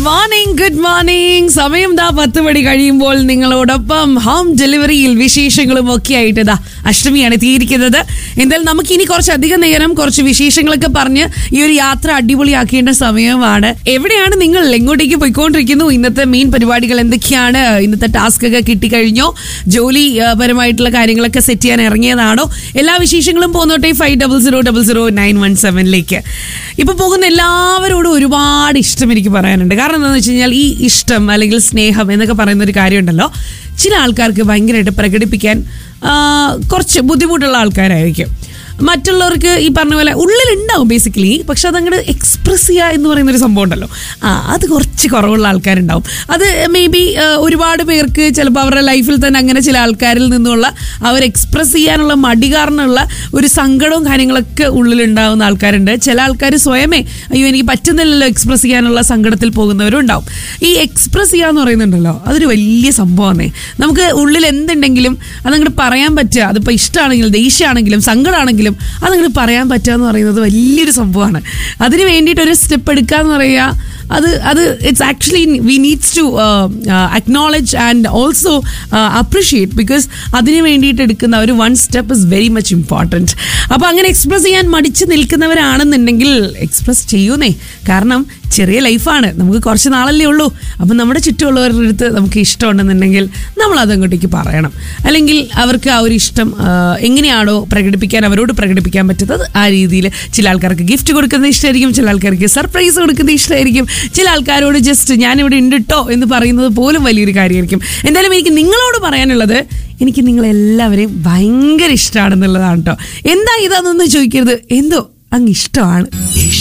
morning good morning സമയം ദാ പത്ത് മണി കഴിയുമ്പോൾ നിങ്ങളോടൊപ്പം ഹോം ഡെലിവറിയിൽ വിശേഷങ്ങളും ഒക്കെ ആയിട്ട് ദാ അഷ്ടമിയാണ് എത്തിയിരിക്കുന്നത് എന്തായാലും നമുക്ക് ഇനി കുറച്ചധികം നേരം കുറച്ച് വിശേഷങ്ങളൊക്കെ പറഞ്ഞ് ഈ ഒരു യാത്ര അടിപൊളിയാക്കേണ്ട സമയമാണ് എവിടെയാണ് നിങ്ങൾ എങ്ങോട്ടേക്ക് പോയിക്കൊണ്ടിരിക്കുന്നു ഇന്നത്തെ മെയിൻ പരിപാടികൾ എന്തൊക്കെയാണ് ഇന്നത്തെ ടാസ്ക് ഒക്കെ കിട്ടിക്കഴിഞ്ഞോ ജോലി ആ, പരമായിട്ടുള്ള കാര്യങ്ങളൊക്കെ സെറ്റ് ചെയ്യാൻ ഇറങ്ങിയതാണോ എല്ലാ വിശേഷങ്ങളും പോന്നോട്ടെ five double zero double zero nine one സെവനിലേക്ക് ഇപ്പൊ പോകുന്ന എല്ലാവരോടും ഒരുപാട് ഇഷ്ടം എനിക്ക് പറയാനുണ്ട് കാരണം എന്താണെന്ന് വെച്ച് കഴിഞ്ഞാൽ ഈ ഇഷ്ടം അല്ലെങ്കിൽ സ്നേഹം എന്നൊക്കെ പറയുന്ന ഒരു കാര്യമുണ്ടല്ലോ ചില ആൾക്കാർക്ക് ഭയങ്കരമായിട്ട് പ്രകടിപ്പിക്കാൻ ആ, കുറച്ച് ബുദ്ധിമുട്ടുള്ള ആൾക്കാരായിരിക്കും മറ്റുള്ളവർക്ക് ഈ പറഞ്ഞ പോലെ ഉള്ളിലുണ്ടാവും ബേസിക്കലി പക്ഷെ അതങ്ങോട്ട് എക്സ്പ്രസ് ചെയ്യുക എന്ന് പറയുന്ന ഒരു സംഭവം ഉണ്ടല്ലോ ആ അത് കുറച്ച് കുറവുള്ള ആൾക്കാരുണ്ടാവും അത് മേ ബി ഒരുപാട് പേർക്ക് ചിലപ്പോൾ അവരുടെ ലൈഫിൽ തന്നെ അങ്ങനെ ചില ആൾക്കാരിൽ നിന്നുള്ള അവർ എക്സ്പ്രസ് ചെയ്യാനുള്ള മടി കാരണമുള്ള ഒരു സങ്കടവും കാര്യങ്ങളൊക്കെ ഉള്ളിലുണ്ടാവുന്ന ആൾക്കാരുണ്ട് ചില ആൾക്കാർ സ്വയമേ അയ്യോ എനിക്ക് പറ്റുന്നില്ലല്ലോ എക്സ്പ്രസ് ചെയ്യാനുള്ള സങ്കടത്തിൽ പോകുന്നവരും ഉണ്ടാവും ഈ എക്സ്പ്രസ് ചെയ്യാന്ന് പറയുന്നുണ്ടല്ലോ അതൊരു വലിയ സംഭവമാണേ നമുക്ക് ഉള്ളിൽ എന്തുണ്ടെങ്കിലും അതങ്ങോട്ട് പറയാൻ പറ്റുക അതിപ്പോൾ ഇഷ്ടമാണെങ്കിലും ദേഷ്യമാണെങ്കിലും സങ്കടമാണെങ്കിലും അതങ്ങോട്ട് പറയാൻ പറ്റുക എന്ന് പറയുന്നത് വലിയൊരു സംഭവമാണ് അതിന് വേണ്ടിയിട്ട് ഒരു സ്റ്റെപ്പ് എടുക്കുക എന്ന് പറയുക അത് അത് it's actually we needs to acknowledge and also appreciate because അതിന് വേണ്ടിയിട്ട് എടുക്കുന്ന ഒരു one step is very much important അപ്പോൾ അങ്ങനെ എക്സ്പ്രസ് ചെയ്യാൻ മടിച്ച് നിൽക്കുന്നവരാണെന്നുണ്ടെങ്കിൽ എക്സ്പ്രസ് ചെയ്യൂന്നേ കാരണം ചെറിയ ലൈഫാണ് നമുക്ക് കുറച്ച് നാളല്ലേ ഉള്ളൂ അപ്പം നമ്മുടെ ചുറ്റുമുള്ളവരുടെ അടുത്ത് നമുക്ക് ഇഷ്ടമുണ്ടെന്നുണ്ടെങ്കിൽ നമ്മൾ അതങ്ങോട്ടേക്ക് പറയണം അല്ലെങ്കിൽ അവർക്ക് ആ ഒരു ഇഷ്ടം ആ, എങ്ങനെയാണോ പ്രകടിപ്പിക്കാൻ അവരോട് പ്രകടിപ്പിക്കാൻ പറ്റുന്നത് ആ രീതിയിൽ ചില ആൾക്കാർക്ക് ഗിഫ്റ്റ് കൊടുക്കുന്നത് ഇഷ്ടമായിരിക്കും ചില ആൾക്കാർക്ക് സർപ്രൈസ് കൊടുക്കുന്നത് ഇഷ്ടമായിരിക്കും ചില ആൾക്കാരോട് ജസ്റ്റ് ഞാനിവിടെ ഉണ്ട് ട്ടോ എന്ന് പറയുന്നത് പോലും വലിയൊരു കാര്യമായിരിക്കും എന്തായാലും എനിക്ക് നിങ്ങളോട് പറയാനുള്ളത് എനിക്ക് നിങ്ങളെല്ലാവരെയും ഭയങ്കര ഇഷ്ടമാണെന്നുള്ളതാണ് കേട്ടോ എന്താ ഇതാണെന്നൊന്നും ചോദിക്കരുത് എന്തോ അങ്ങ് ഇഷ്ടമാണ് ഇഷ്ടം